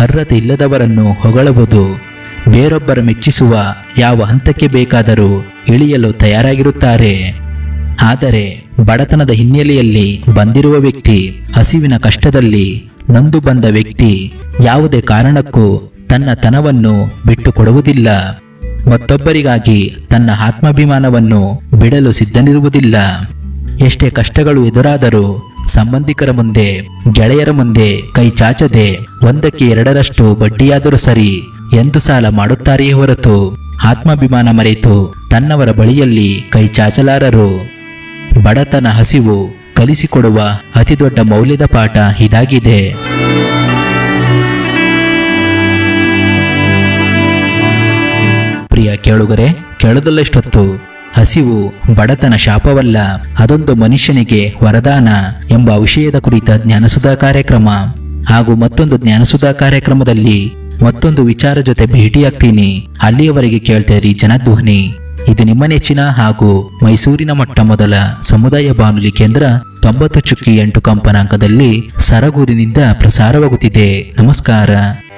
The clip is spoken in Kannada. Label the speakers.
Speaker 1: ಅರ್ಹತೆ ಇಲ್ಲದವರನ್ನು ಹೊಗಳಬಹುದು ಬೇರೊಬ್ಬರ ಮೆಚ್ಚಿಸುವ ಯಾವ ಹಂತಕ್ಕೆ ಬೇಕಾದರೂ ಇಳಿಯಲು ತಯಾರಾಗಿರುತ್ತಾರೆ ಆದರೆ ಬಡತನದ ಹಿನ್ನೆಲೆಯಲ್ಲಿ ಬಂದಿರುವ ವ್ಯಕ್ತಿ ಹಸಿವಿನ ಕಷ್ಟದಲ್ಲಿ ನೊಂದು ಬಂದ ವ್ಯಕ್ತಿ ಯಾವುದೇ ಕಾರಣಕ್ಕೂ ತನ್ನ ತನವನ್ನು ಬಿಟ್ಟು ಕೊಡುವುದಿಲ್ಲ ಮತ್ತೊಬ್ಬರಿಗಾಗಿ ತನ್ನ ಆತ್ಮಾಭಿಮಾನವನ್ನು ಬಿಡಲು ಸಿದ್ಧನಿರುವುದಿಲ್ಲ ಎಷ್ಟೇ ಕಷ್ಟಗಳು ಎದುರಾದರೂ ಸಂಬಂಧಿಕರ ಮುಂದೆ ಗೆಳೆಯರ ಮುಂದೆ ಕೈ ಚಾಚದೆ ಒಂದಕ್ಕೆ ಎರಡರಷ್ಟು ಬಡ್ಡಿಯಾದರೂ ಸರಿ ಎಂದು ಸಾಲ ಮಾಡುತ್ತಾರೆಯೇ ಹೊರತು ಆತ್ಮಾಭಿಮಾನ ಮರೆತು ತನ್ನವರ ಬಳಿಯಲ್ಲಿ ಕೈ ಚಾಚಲಾರರು ಬಡತನ ಹಸಿವು ಕಲಿಸಿಕೊಡುವ ಅತಿದೊಡ್ಡ ಮೌಲ್ಯದ ಪಾಠ ಇದಾಗಿದೆ ಪ್ರಿಯ ಕೇಳುಗರೆ ಕೇಳದಲ್ಲಷ್ಟೊತ್ತು ಹಸಿವು ಬಡತನ ಶಾಪವಲ್ಲ ಅದೊಂದು ಮನುಷ್ಯನಿಗೆ ವರದಾನ ಎಂಬ ವಿಷಯದ ಕುರಿತ ಜ್ಞಾನಸುಧಾ ಕಾರ್ಯಕ್ರಮ ಹಾಗೂ ಮತ್ತೊಂದು ಜ್ಞಾನಸುಧಾ ಕಾರ್ಯಕ್ರಮದಲ್ಲಿ ಮತ್ತೊಂದು ವಿಚಾರ ಜೊತೆ ಭೇಟಿಯಾಗ್ತೀನಿ ಅಲ್ಲಿಯವರೆಗೆ ಕೇಳ್ತೇರಿ ಜನಧ್ವನಿ ಇದು ನಿಮ್ಮ ನೆಚ್ಚಿನ ಹಾಗೂ ಮೈಸೂರಿನ ಮೊಟ್ಟ ಮೊದಲ ಸಮುದಾಯ ಬಾನುಲಿ ಕೇಂದ್ರ ತೊಂಬತ್ತು ಚುಕ್ಕಿ ಎಂಟು ಕಂಪನಾಂಕದಲ್ಲಿ ಸರಗೂರಿನಿಂದ ಪ್ರಸಾರವಾಗುತ್ತಿದೆ ನಮಸ್ಕಾರ